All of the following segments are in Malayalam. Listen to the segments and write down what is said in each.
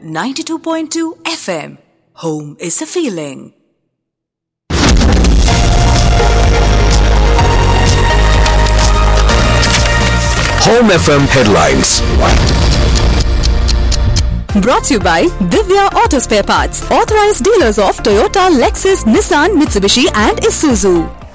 92.2 FM. Home is a feeling. Home FM headlines. Brought to you by Divya Auto Spare Parts, authorized dealers of Toyota, Lexus, Nissan, Mitsubishi, and Isuzu.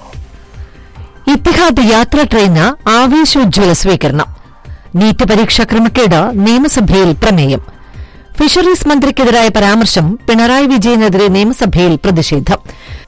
Etihad യാത്രാ ട്രെയിന് ആവേശോജ്വല സ്വീകരണം നീറ്റ് പരീക്ഷാ ക്രമക്കേട് നിയമസഭയിൽ പ്രമേയം ഫിഷറീസ് മന്ത്രിക്കെതിരായ പരാമർശം പിണറായി വിജയനെതിരെ നിയമസഭയിൽ പ്രതിഷേധം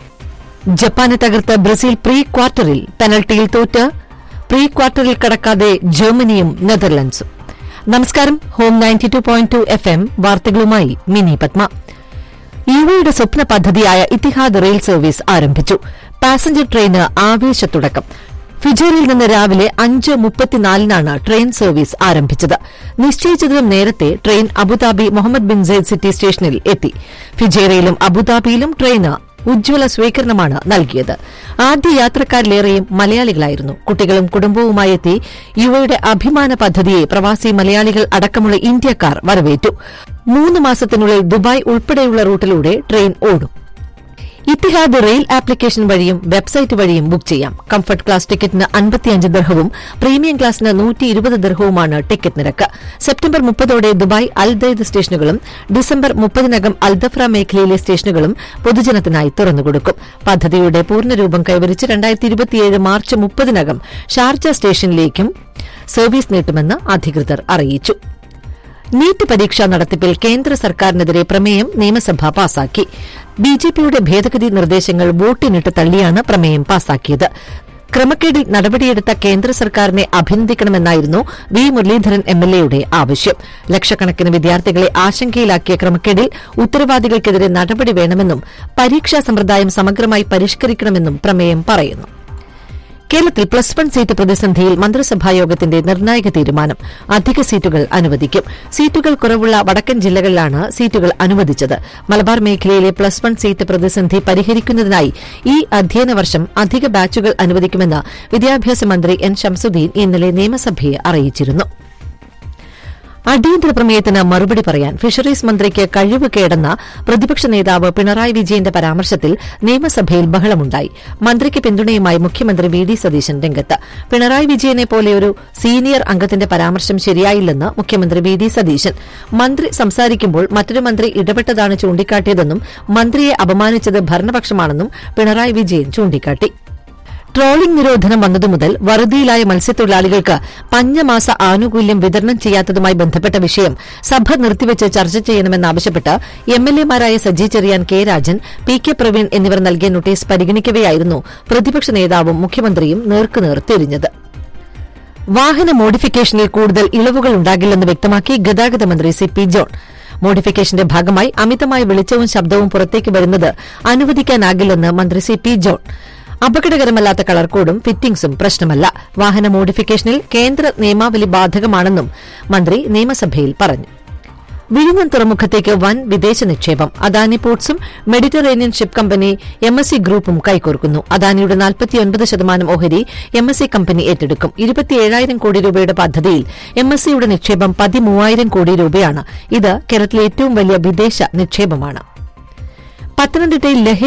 ജപ്പാനെ തകർത്ത് ബ്രസീൽ പ്രീ ക്വാർട്ടറിൽ പെനൽറ്റിയിൽ തോറ്റ് പ്രീ ക്വാർട്ടറിൽ കടക്കാതെ ജർമ്മനിയും നെതർലൻഡ്സും നമസ്കാരം home ninety two point two F M വാർത്തകളുമായി മിനി പത്മ യുവയുടെ സ്വപ്ന പദ്ധതിയായ ഇത്തിഹാദ് റെയിൽ സർവീസ് ആരംഭിച്ചു പാസഞ്ചർ ട്രെയിന് ആവേശത്തുടക്കം ഫിജറിൽ നിന്ന് രാവിലെ അഞ്ച് മുപ്പത്തിനാലിനാണ് ട്രെയിൻ സർവീസ് ആരംഭിച്ചത് നിശ്ചയിച്ചതിലും നേരത്തെ train Abu Dhabi Mohammed bin Zayed city സ്റ്റേഷനിൽ എത്തി ഫിജേറയിലും അബുദാബിയിലും ട്രെയിന് ഉജ്ജ്വല സ്വീകരണമാണ് നൽകിയത് ആദ്യ യാത്രക്കാരിലേറെയും മലയാളികളായിരുന്നു കുട്ടികളും കുടുംബവുമായി എത്തി യുവയുടെ അഭിമാന പദ്ധതിയെ പ്രവാസി മലയാളികൾ അടക്കമുള്ള ഇന്ത്യക്കാർ വരവേറ്റു മൂന്ന് മാസത്തിനുള്ളിൽ ദുബായ് ഉൾപ്പെടെയുള്ള റൂട്ടിലൂടെ ട്രെയിൻ ഓടും ഇത്തിഹാദ് റെയിൽ ആപ്ലിക്കേഷൻ വഴിയും വെബ്സൈറ്റ് വഴിയും ബുക്ക് ചെയ്യാം കംഫർട്ട് ക്ലാസ് ടിക്കറ്റിന് അൻപത്തിയഞ്ച് ദർഹവും പ്രീമിയം ക്ലാസിന് നൂറ്റി ഇരുപത് ദർഹവുമാണ് ടിക്കറ്റ് നിരക്ക് സെപ്റ്റംബർ മുപ്പതോടെ ദുബായ് അൽദൈദ് സ്റ്റേഷനുകളും ഡിസംബർ മുപ്പതിനകം അൽദഫ്ര മേഖലയിലെ സ്റ്റേഷനുകളും പൊതുജനത്തിനായി തുറന്നുകൊടുക്കും പദ്ധതിയുടെ പൂർണ്ണരൂപം കൈവരിച്ച് രണ്ടായിരത്തി ഇരുപത്തിയേഴ് മാർച്ച് മുപ്പതിനകം ഷാർജ സ്റ്റേഷനിലേക്കും സർവീസ് നീട്ടുമെന്ന് അധികൃതർ അറിയിച്ചു നീറ്റ് പരീക്ഷാ നടത്തിപ്പിൽ കേന്ദ്ര സർക്കാരിനെതിരെ പ്രമേയം നിയമസഭ പാസാക്കി ബിജെപിയുടെ ഭേദഗതി നിർദ്ദേശങ്ങൾ വോട്ടിനിട്ട് തള്ളിയാണ് പ്രമേയം പാസാക്കിയത് ക്രമക്കേടിൽ നടപടിയെടുത്ത കേന്ദ്ര സർക്കാരിനെ അഭിനന്ദിക്കണമെന്നായിരുന്നു വി മുരളീധരൻ എംഎൽഎയുടെ ആവശ്യം ലക്ഷക്കണക്കിന് വിദ്യാർത്ഥികളെ ആശങ്കയിലാക്കിയ ക്രമക്കേടിൽ ഉത്തരവാദികൾക്കെതിരെ നടപടി വേണമെന്നും പരീക്ഷാ സമ്പ്രദായം സമഗ്രമായി പരിഷ്കരിക്കണമെന്നും പ്രമേയം പറയുന്നു കേരളത്തിൽ പ്ലസ് വൺ സീറ്റ് പ്രതിസന്ധിയിൽ മന്ത്രിസഭായോഗത്തിന്റെ നിർണായക തീരുമാനം അധിക സീറ്റുകൾ അനുവദിക്കും സീറ്റുകൾ കുറവുള്ള വടക്കൻ ജില്ലകളിലാണ് സീറ്റുകൾ അനുവദിച്ചത് മലബാർ മേഖലയിലെ പ്ലസ് വൺ സീറ്റ് പ്രതിസന്ധി പരിഹരിക്കുന്നതിനായി ഈ അധ്യയന വർഷം അധിക ബാച്ചുകൾ അനുവദിക്കുമെന്ന് വിദ്യാഭ്യാസ മന്ത്രി എൻ ശംസുദ്ദീൻ ഇന്നലെ നിയമസഭയെ അറിയിച്ചിരുന്നു അടിയന്തര പ്രമേയത്തിന് മറുപടി പറയാൻ ഫിഷറീസ് മന്ത്രിക്ക് കഴിവ് കേടെന്ന പ്രതിപക്ഷ നേതാവ് പിണറായി വിജയന്റെ പരാമർശത്തിൽ നിയമസഭയിൽ ബഹളമുണ്ടായി മന്ത്രിക്ക് പിന്തുണയുമായി മുഖ്യമന്ത്രി വി ഡി സതീശൻ രംഗത്ത് പിണറായി വിജയനെ പോലെയൊരു സീനിയർ അംഗത്തിന്റെ പരാമർശം ശരിയായില്ലെന്ന് മുഖ്യമന്ത്രി വി ഡി സതീശൻ മന്ത്രി സംസാരിക്കുമ്പോൾ മറ്റൊരു മന്ത്രി ഇടപെട്ടതാണ് ചൂണ്ടിക്കാട്ടിയതെന്നും മന്ത്രിയെ അപമാനിച്ചത് ഭരണപക്ഷമാണെന്നും പിണറായി വിജയൻ ചൂണ്ടിക്കാട്ടി ട്രോളിംഗ് നിരോധനം വന്നതുമുതൽ വറുതിയിലായ മത്സ്യത്തൊഴിലാളികൾക്ക് പഞ്ഞമാസ ആനുകൂല്യം വിതരണം ചെയ്യാത്തതുമായി ബന്ധപ്പെട്ട വിഷയം സഭ നിർത്തിവച്ച് ചർച്ച ചെയ്യണമെന്നാവശ്യപ്പെട്ട് എംഎൽഎമാരായ Saji Cherian K Rajan P K Praveen എന്നിവർ നൽകിയ നോട്ടീസ് പരിഗണിക്കവെയായിരുന്നു പ്രതിപക്ഷ നേതാവും മുഖ്യമന്ത്രിയും നേർക്കുനേർ തിരിഞ്ഞത് വാഹന മോഡിഫിക്കേഷനിൽ കൂടുതൽ ഇളവുകൾ ഉണ്ടാകില്ലെന്ന് വ്യക്തമാക്കി ഗതാഗത മന്ത്രി സി പി ജോൺ മോഡിഫിക്കേഷന്റെ ഭാഗമായി അമിതമായ വെളിച്ചവും ശബ്ദവും പുറത്തേക്ക് വരുന്നത് അനുവദിക്കാനാകില്ലെന്ന് മന്ത്രി സി പി ജോൺ അപകടകരമല്ലാത്ത കളർ കോഡും ഫിറ്റിംഗ്സും പ്രശ്നമല്ല വാഹന മോഡിഫിക്കേഷനിൽ കേന്ദ്ര നിയമാവലി ബാധകമാണെന്നും മന്ത്രി നിയമസഭയിൽ പറഞ്ഞു വിഴിഞ്ഞം തുറമുഖത്തേക്ക് വൻ വിദേശ നിക്ഷേപം അദാനി പോർട്സും Mediterranean ship company M S C ഗ്രൂപ്പും കൈകോർക്കുന്നു അദാനിയുടെ നാൽപ്പത്തിയൊൻപത് ശതമാനം ഓഹരി എം എസ് സി കമ്പനി ഏറ്റെടുക്കും ഇരുപത്തിയേഴായിരം കോടി രൂപയുടെ പദ്ധതിയിൽ എം എസ് സിയുടെ നിക്ഷേപം പതിമൂവായിരം കോടി രൂപയാണ് ഇത് കേരളത്തിലെ ഏറ്റവും വലിയ വിദേശ നിക്ഷേപമാണ് പത്തനംതിട്ടയിൽ ലഹരി